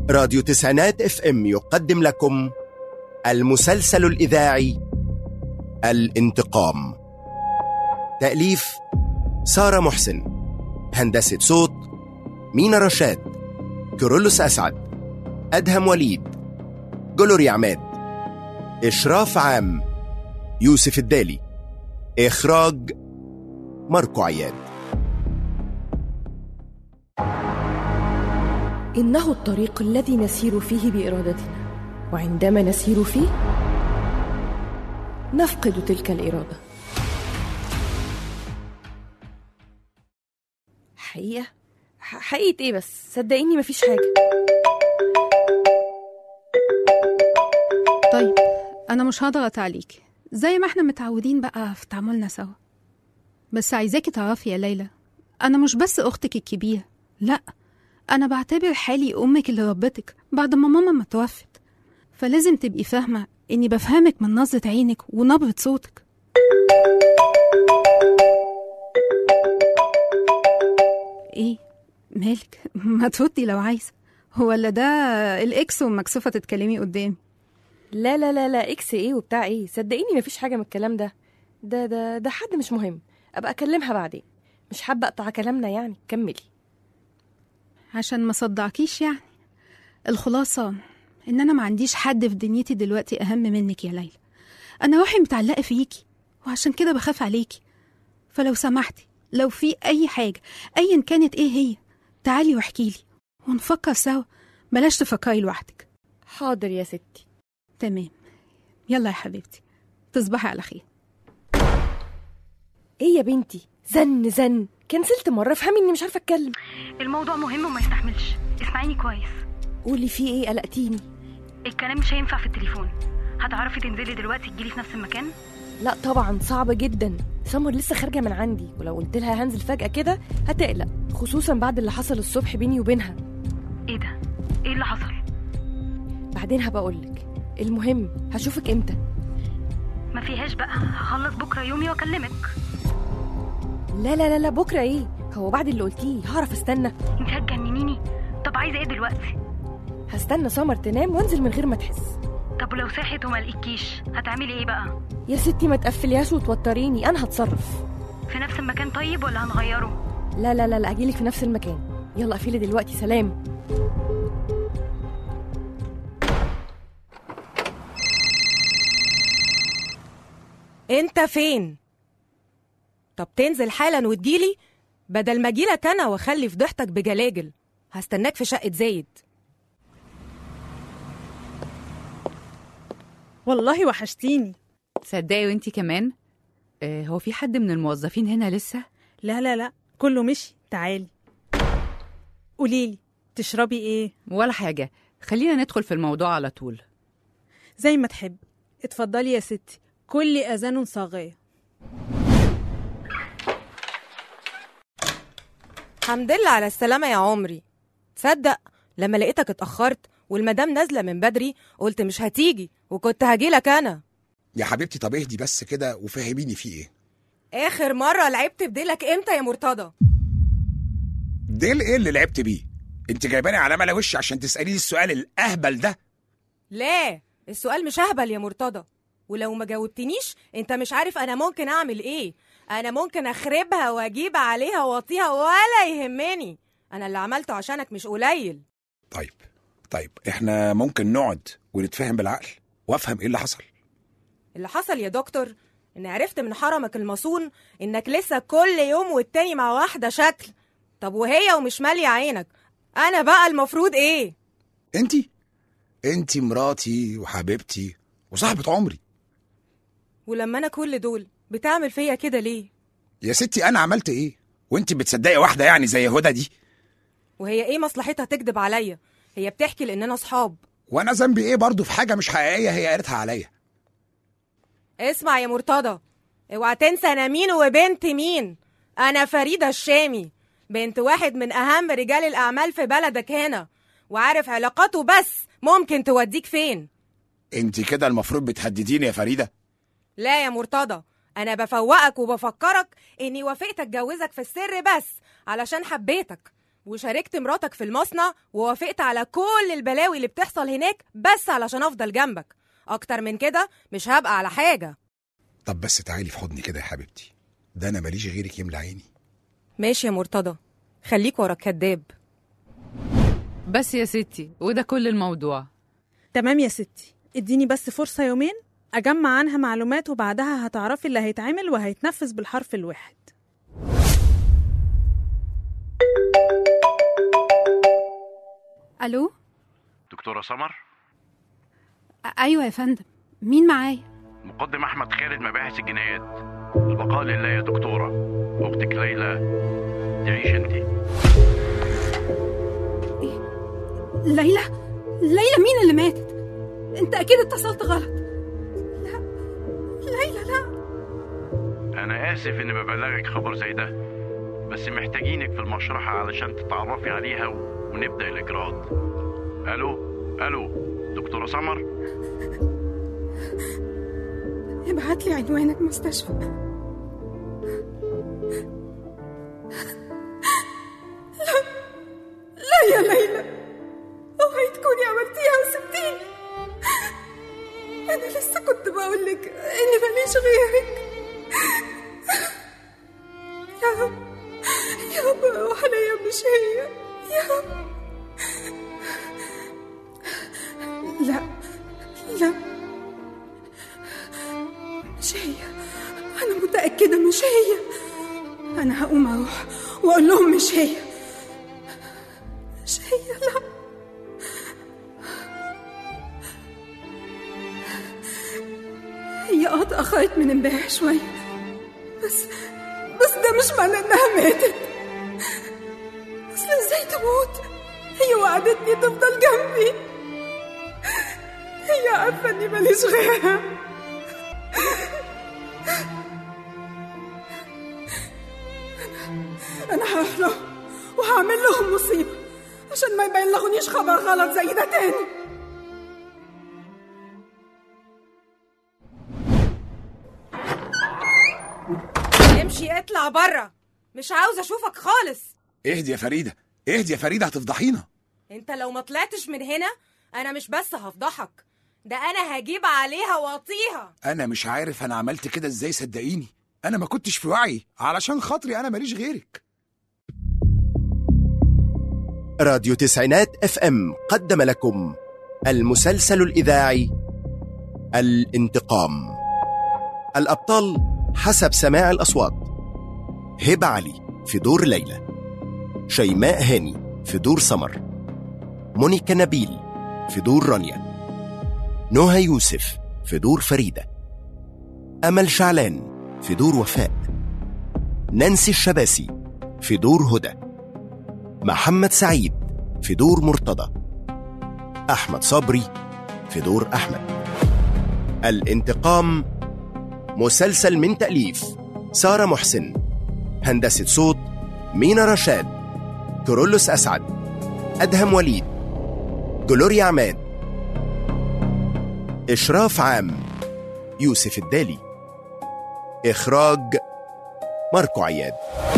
راديو تسعينات اف ام يقدم لكم المسلسل الإذاعي الانتقام تأليف سارة محسن هندسة صوت مينا رشاد كيرلس أسعد أدهم وليد جلوري عماد إشراف عام يوسف الدالي إخراج ماركو عياد إنه الطريق الذي نسير فيه بإرادتنا وعندما نسير فيه نفقد تلك الإرادة حقيقة ح- حقيقة إيه بس صدقيني مفيش حاجة طيب أنا مش هضغط عليك زي ما احنا متعودين بقى في تعاملنا سوا بس عايزاكي تعرفي يا ليلى أنا مش بس أختك الكبيرة لأ أنا بعتبر حالي أمك اللي ربتك بعد ما ماما ما توفت فلازم تبقي فاهمة إني بفهمك من نظرة عينك ونبرة صوتك إيه مالك ما تردي لو عايزة ولا ده الإكس ومكسوفة تتكلمي قدامي لا لا لا لا إكس إيه وبتاع إيه صدقيني مفيش حاجة من الكلام ده ده ده ده حد مش مهم أبقى أكلمها بعدين مش حابة أقطع كلامنا يعني كملي عشان ما صدعكيش يعني الخلاصة إن أنا ما عنديش حد في دنيتي دلوقتي أهم منك يا ليلى أنا روحي متعلقة فيكي وعشان كده بخاف عليكي فلو سمحتي لو في أي حاجة أيا كانت إيه هي تعالي واحكيلي ونفكر سوا بلاش تفكري لوحدك حاضر يا ستي تمام يلا يا حبيبتي تصبحي على خير إيه يا بنتي زن زن كنسلت مرة افهمي إني مش عارفة أتكلم الموضوع مهم وما يستحملش اسمعيني كويس قولي فيه إيه قلقتيني الكلام مش هينفع في التليفون هتعرفي تنزلي دلوقتي تجيلي في نفس المكان لا طبعا صعبة جدا سمر لسه خارجة من عندي ولو قلت لها هنزل فجأة كده هتقلق خصوصا بعد اللي حصل الصبح بيني وبينها ايه ده ايه اللي حصل بعدين هبقولك المهم هشوفك امتى ما فيهاش بقى هخلص بكره يومي واكلمك لا لا لا لا بكرة ايه هو بعد اللي قلتيه هعرف استنى انت هتجننيني طب عايزه ايه دلوقتي هستنى سمر تنام وانزل من غير ما تحس طب ولو صحت وما لقيتكيش هتعملي ايه بقى يا ستي ما تقفليهاش وتوتريني انا هتصرف في نفس المكان طيب ولا هنغيره لا لا لا لا اجيلك في نفس المكان يلا قفلي دلوقتي سلام انت فين طب تنزل حالا وتجيلي بدل ما اجيلك انا واخلي فضيحتك بجلاجل هستناك في شقه زايد والله وحشتيني تصدقي وانتي كمان آه هو في حد من الموظفين هنا لسه لا لا لا كله مشي تعالي قوليلي تشربي ايه ولا حاجة خلينا ندخل في الموضوع على طول زي ما تحبي اتفضلي يا ستي كل اذان صاغيه الحمد لله على السلامه يا عمري تصدق لما لقيتك اتاخرت والمدام نازله من بدري قلت مش هتيجي وكنت هجيلك انا يا حبيبتي طب اهدي بس كده وفهميني في ايه اخر مره لعبت بديلك امتى يا مرتضى ديل ايه اللي لعبت بيه انت جايباني على ملا وش عشان تساليني السؤال الاهبل ده لا السؤال مش اهبل يا مرتضى ولو ما جاوبتنيش انت مش عارف انا ممكن اعمل ايه انا ممكن اخربها واجيب عليها واطيها ولا يهمني انا اللي عملته عشانك مش قليل طيب طيب احنا ممكن نقعد ونتفاهم بالعقل وافهم ايه اللي حصل اللي حصل يا دكتور ان عرفت من حرمك المصون انك لسه كل يوم والتاني مع واحده شكل طب وهي ومش ماليه عينك انا بقى المفروض ايه انت انت مراتي وحبيبتي وصاحبة عمري ولما انا كل دول بتعمل فيا كده ليه يا ستي انا عملت ايه وانت بتصدقي واحده يعني زي هدى دي وهي ايه مصلحتها تكذب عليا هي بتحكي لاننا صحاب وانا ذنبي ايه برضو في حاجه مش حقيقيه هي قالتها عليا اسمع يا مرتضى اوعى تنسى انا مين وبنت مين انا فريده الشامي بنت واحد من اهم رجال الاعمال في بلدك هنا وعارف علاقاته بس ممكن توديك فين انت كده المفروض بتهدديني يا فريده لا يا مرتضى انا بفوقك وبفكرك اني وافقت اتجوزك في السر بس علشان حبيتك وشاركت مراتك في المصنع ووافقت على كل البلاوي اللي بتحصل هناك بس علشان افضل جنبك اكتر من كده مش هبقى على حاجه طب بس تعالي في حضني كده يا حبيبتي ده انا ماليش غيرك يملى عيني ماشي يا مرتضى خليك ورا الكداب بس يا ستي وده كل الموضوع تمام يا ستي اديني بس فرصة يومين أجمع عنها معلومات وبعدها هتعرفي اللي هيتعمل وهيتنفذ بالحرف الواحد الو دكتورة سمر أ- ايوه يا فندم مين معايا مقدم أحمد خالد مباحث الجنايات البقاء لله يا دكتورة أختك ليلى تعيش أنت ليلى ليلى مين اللي ماتت انت اكيد اتصلت غلط لا ليلى لا أنا آسف إني ببلغك خبر زي ده بس محتاجينك في المشرحة علشان تتعرفي عليها و... ونبدأ الإجراءات ألو ألو دكتورة سمر ابعت لي عنوان المستشفى لا لا يا ليلى اوعي تكوني عملتيها وسبتيني انا لسه كنت بقول لك اني ماليش غيرك يا رب يا رب وحنيا مش هي يا رب لا لا مش هي أنا متأكدة مش هي أنا هقوم أروح وأقول لهم مش هي مش هي لا هي اه اتأخرت من امبارح شوية بس بس ده مش معنى إنها ماتت أصل إزاي تموت هي وعدتني تفضل جنبي هي عارفة إني ماليش غيرها أنا هروح لهم وهعمل لهم مصيبة عشان ما يبلغونيش خبر غلط زي ده تاني امشي اطلع بره مش عاوز اشوفك خالص اهدي يا فريده اهدي يا فريده هتفضحينا انت لو ما طلعتش من هنا انا مش بس هفضحك ده انا هجيب عليها واطيها انا مش عارف انا عملت كده ازاي صدقيني انا ما كنتش في وعي علشان خاطري انا ماليش غيرك راديو تسعينات اف ام قدم لكم المسلسل الاذاعي الانتقام الابطال حسب سماع الاصوات هبه علي في دور ليلى شيماء هاني في دور سمر مونيكا نبيل في دور رانيا نهى يوسف في دور فريده امل شعلان في دور وفاء نانسي الشباسي في دور هدى محمد سعيد في دور مرتضى احمد صبري في دور احمد الانتقام مسلسل من تاليف ساره محسن هندسه صوت مينا رشاد كورولوس اسعد ادهم وليد جلوريا عماد اشراف عام يوسف الدالي اخراج ماركو عياد